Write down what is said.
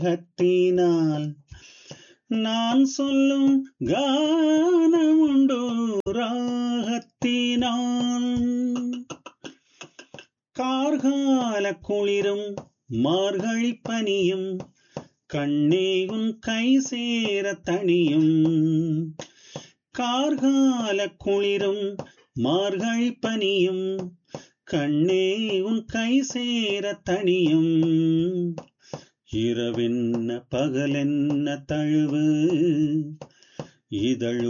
ராகத்தினால் நான் சொல்லும் கானமுண்டோ ராகத்தினால் கார்கால குளிரும் மார்கழி பனியும் கண்ணே உன் கை சேர தனியும் கார்கால குளிரும் மார்கழி பனியும் கண்ணே உன் கை சேர தனியும் இரவென்ன பகலென்ன தழுவு இதழ்